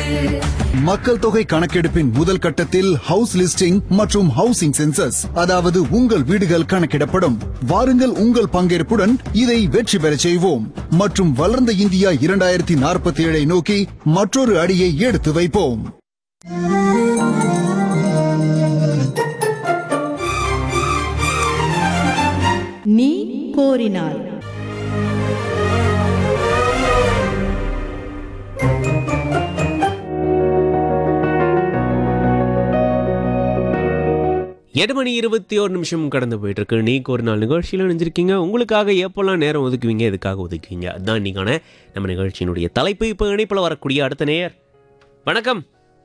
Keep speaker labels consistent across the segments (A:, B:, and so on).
A: மக்கள் தொகை கணக்கெடுப்பின் முதல் கட்டத்தில் ஹவுஸ் லிஸ்டிங் மற்றும் ஹவுசிங் சென்சஸ் அதாவது உங்கள் வீடுகள் கணக்கிடப்படும் வாருங்கள் உங்கள் பங்கேற்புடன் இதை வெற்றி பெறச் செய்வோம் மற்றும் வளர்ந்த இந்தியா இரண்டாயிரத்தி நாற்பத்தி ஏழை நோக்கி மற்றொரு அடியை எடுத்து வைப்போம்
B: நீ கோரினாய்
C: எட்டு மணி இருபத்தி ஒரு நிமிஷம் கடந்து போயிட்டு இருக்கு நீக்கு ஒரு நாள் நிகழ்ச்சியில் நினைஞ்சிருக்கீங்க உங்களுக்காக எப்போல்லாம் நேரம் ஒதுக்குவீங்க எதுக்காக ஒதுக்குவீங்க அதுதான் இன்னைக்கான நம்ம நிகழ்ச்சியினுடைய தலைப்பு இப்போ இணைப்பில் வரக்கூடிய அடுத்த நேயர் வணக்கம்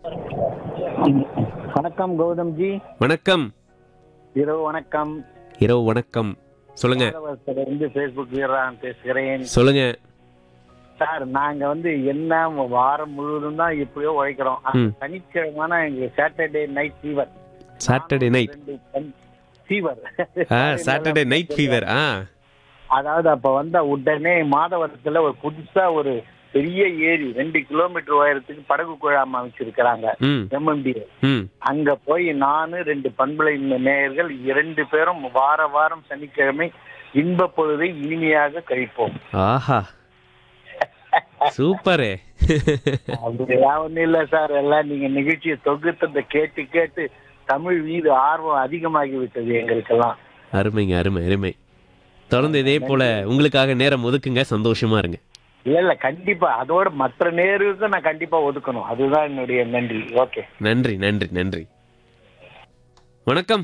D: வணக்கம் கௌதம் ஜி
C: வணக்கம்
D: இரவு வணக்கம்
C: இரவு வணக்கம் சொல்லுங்க
D: இருந்து ஃபேஸ்புக் வீரரான் பேசுகிறேன்
C: சொல்லுங்க
D: சார் நாங்க வந்து என்ன வாரம் முழுவதும் தான் இப்படியோ உழைக்கிறோம் அந்த
C: ம்.
D: சனிக்கிழமான எங்களுக்கு Saturday night fever
C: Saturday night
D: fever
C: ஆ சாட்டர்டே நைட் ஃபீவர் ஆ
D: அதாவது அப்ப வந்த உடனே மாதவரத்துல ஒரு புதுசா ஒரு பெரிய ஏரி ரெண்டு கிலோமீட்டர் உயரத்துக்கு படகு குழாம் அமைச்சிருக்கிறாங்க
C: ம்
D: எம்எம்பி
C: ம்
D: அங்க போய் நானு ரெண்டு பண்பலை நேயர்கள் இரண்டு பேரும் வார வாரம் சனிக்கிழமை இன்ப பொழுதை இனிமையாக கழிப்போம்
C: ஆஹா சூப்பரே
D: அப்படிலாம் ஒண்ணும் இல்ல சார் எல்லாம் நீங்க நிகழ்ச்சியை தொகுத்ததை கேட்டு கேட்டு தமிழ் மீது ஆர்வம் அதிகமாகி விட்டது எங்களுக்கெல்லாம்
C: அருமைங்க அருமை அருமை தொடர்ந்து இதே போல உங்களுக்காக நேரம் ஒதுக்குங்க சந்தோஷமா இருங்க
D: இல்ல இல்ல கண்டிப்பா அதோட மற்ற நேருக்கும் நான் கண்டிப்பா ஒதுக்கணும் அதுதான் என்னுடைய நன்றி ஓகே
C: நன்றி நன்றி நன்றி வணக்கம்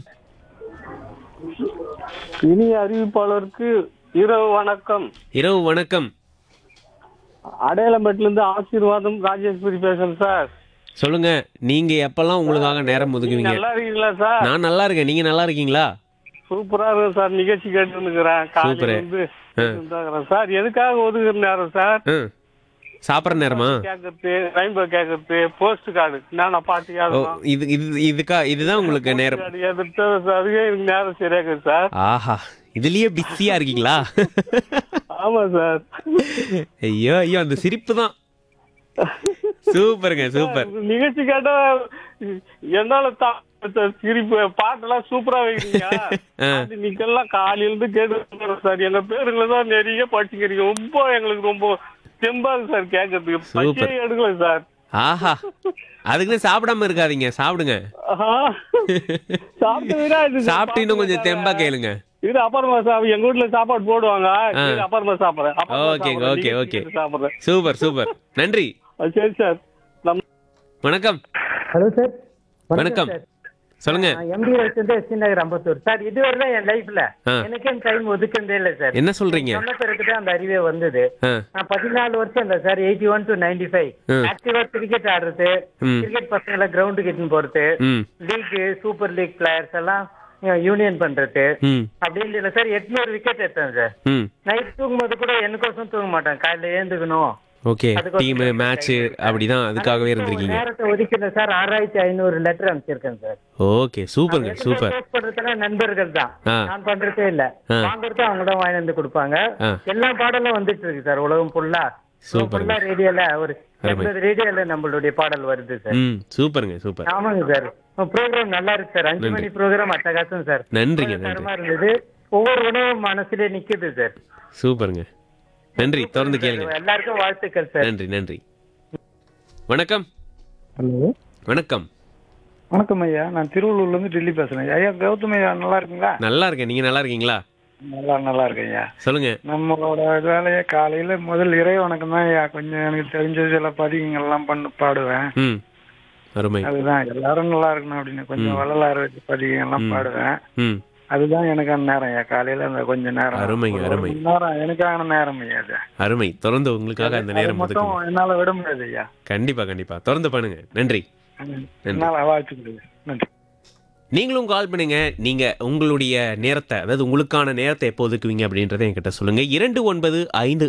E: இனிய அறிவிப்பாளருக்கு இரவு வணக்கம்
C: இரவு வணக்கம்
E: அடையாளம்பேட்டில இருந்து ஆசீர்வாதம் ராஜேஸ்வரி பேசுறேன் சார்
C: சொல்லுங்க நீங்க எப்பெல்லாம் உங்களுக்காக நேரம் ஒதுக்குவீங்க
E: நல்லா இருக்கீங்களா சார்
C: நான் நல்லா இருக்கேன் நீங்க நல்லா இருக்கீங்களா
E: சூப்பரா இருக்கும் சார் நிகழ்ச்சி கேட்டு இருக்கிறேன்
C: சூப்பரு.
E: காலையில இருந்து கேட்டுருக்கிறேன். சார் எதுக்காக ஒதுக்குற நேரம் சார்
C: ம் சாப்பிட்ற நேரமா
E: கேக்குறது ரெயின்போ கேக்குறது போஸ்ட் கார்டு நான்
C: ஓ
E: பாத்துக்காதும்
C: இது இது இதுக்கா இதுதான் உங்களுக்கு நேரம்
E: அதுக்கே எனக்கு நேரம் சரியா இருக்குது சார்
C: ஆஹா இதுலயே பிஸியா இருக்கீங்களா
E: ஆமா சார்
C: ஐயோ ஐயோ அந்த சிரிப்பு தான் சூப்பருங்க சூப்பர்
E: நிகழ்ச்சி கேட்டா என்னால தா- சிரிப்பு பாட்டெல்லாம் சூப்பரா வைக்கிறீங்க
C: ஆ.
E: அது நீங்கெல்லாம் காலையில இருந்து கேட்டு சார் எங்க பேருங்களை தான் நிறைய படிச்சுக்கிறீங்க ரொம்ப எங்களுக்கு ரொம்ப தெம்பா இருக்கு சார் கேட்கறதுக்கு
C: Super.
E: பச்சையே எடுக்கல சார்
C: ஆஹா அதுக்குன்னு சாப்பிடாம இருக்காதீங்க சாப்பிடுங்க
E: ஆஹா. சாப்பிட்டு விடா இது சார்.
C: சாப்பிட்டு இன்னும் கொஞ்சம் தெம்பா கேளுங்க
E: இது அப்புறமா சாப்பிடு எங்க வீட்டுல சாப்பாடு போடுவாங்க
C: ஆ.
E: இது அப்புறமா சாப்பிடுறேன் அப்புறமா
C: ஓகேங்க,
E: சாப்பிடுறேன்.
C: ஓகே,
E: நிகழ்ச்சி
C: ஓகே.
E: கேட்டு சாப்பிடுறேன்
C: சூப்பர் சூப்பர் நன்றி
E: ஆ, சரி சார் நம்ம
C: வணக்கம்
F: ஹலோ சார்
C: வணக்கம் சொல்லுங்க
F: எம்டி வந்து ஸ்ரீநகர் அம்பத்தூர் சார் இதுவரை தான் என் லைஃப்ல
C: ஆ.
F: எனக்கே டைம் ஒதுக்குறதே இல்ல சார்
C: என்ன சொல்றீங்க
F: சொன்ன பிறகு தான் அந்த அறிவே வந்தது
C: ஆ,
F: நான் பதினாலு வருஷம் இல்ல sir eighty one to ninety five
C: ம்.
F: ஆக்டிவா கிரிக்கெட் ஆடுறது
C: ம்.
F: கிரிக்கெட் பசங்களை கிரவுண்டுக்கு இட்டுன்னு போறது
C: ம்
F: லீக் சூப்பர் லீக் பிளேயர்ஸ் எல்லாம் யூனியன் பண்றது
C: ம்
F: அப்படின்னு இல்ல சார் எட்நூறு விக்கெட் எடுத்தேன் சார்
C: ம்
F: நைட் தூங்கும்போது கூட எனக்கோசம் தூங்க மாட்டேன் காலையில ஏந்துக்கணும்
C: ஓகே
F: அதுக்கு ஒரு
C: டீம்
F: சில
C: மேட்ச்
F: time இருக்கு.
C: அப்படிதான் அதுக்காகவே
F: ஆனா,
C: இருந்திருக்கீங்க
F: நேரத்தை ஒதுக்கல சார் ஆறாயிரத்தி ஐநூறு லெட்டர் அனுப்பிச்சிருக்கேன் சார்
C: ஓகே சூப்பருங்க சூப்பர்
F: போஸ்ட் பண்றதுலாம் நண்பர்கள் தான்
C: ஆ.
F: நான் பண்றதே இல்ல
C: ஆ.
F: வாங்குறது அவங்க தான் வாங்கி வந்து கொடுப்பாங்க
C: ஆ.
F: எல்லா பாடலும் வந்துட்டு இருக்கு சார் உலகம் ஃபுல்லா
C: சூப்பருங்க.
F: ஃபுல்லா ரேடியோல ஒரு
C: அருமை.
F: எண்பது ரேடியோல நம்மளுடைய பாடல் வருது சார்
C: ம் சூப்பருங்க சூப்பர்
F: ஆமாங்க சார் ப்ரோக்ராம் நல்லா இருக்கு சார் அஞ்சு மணி ப்ரோக்ராம் அட்டகாசம் சார்
C: நன்றிங்க, நன்றி.
F: தரமா இருந்தது ஒவ்வொரு உணவும் மனசுல நிக்குது சார்
C: சூப்பருங்க நன்றி தொடர்ந்து கேளுங்க
F: எல்லாருக்கும் வாழ்த்துக்கள் சார்
C: நன்றி நன்றி வணக்கம்
E: ஹலோ
C: வணக்கம்
E: வணக்கம் ஐயா நான் திருவள்ளூர்ல இருந்து டெல்லி பேசுறேன் ஐயா கௌதம் ஐயா நல்லா இருக்குங்களா
C: நல்லா இருக்கேன் நீங்க நல்லா இருக்கீங்களா
E: நல்லா நல்லா இருக்கேன் ஐயா
C: சொல்லுங்க
E: நம்மளோட வேலையை காலையில முதல் இறை வணக்கம் தான் ஐயா கொஞ்சம் எனக்கு தெரிஞ்ச சில பதிகங்கள்லாம் பண்ணு பாடுவேன்
C: ம் அருமை
E: அதுதான் எல்லாரும் நல்லா இருக்கணும் அப்படின்னு கொஞ்சம் வள்ளலார் வச்சு பதிகங்கள்லாம் பாடுவேன்
C: ம்
E: அதுதான் எனக்கான நேரம் ஐயா காலையில அந்த கொஞ்ச நேரம்
C: அருமைங்க,
E: ஒரு
C: அருமை.
E: மணி நேரம் எனக்கான நேரம் ஐயா அது
C: அருமை தொடர்ந்து உங்களுக்காக அந்த
E: அது
C: நேரம்
E: மட்டும்
C: ஒதுக்குங்க
E: என்னால விட முடியாது ஐயா
C: கண்டிப்பா கண்டிப்பா தொடர்ந்து பண்ணுங்க நன்றி
E: என்னால வாழ்த்துக்கள் நன்றி
C: நீங்களும் கால் பண்ணுங்க நீங்க உங்களுடைய நேரத்தை அதாவது உங்களுக்கான நேரத்தை எப்போ ஒதுக்குவீங்க அப்படின்றத என்கிட்ட சொல்லுங்க இரண்டு ஒன்பது ஐந்து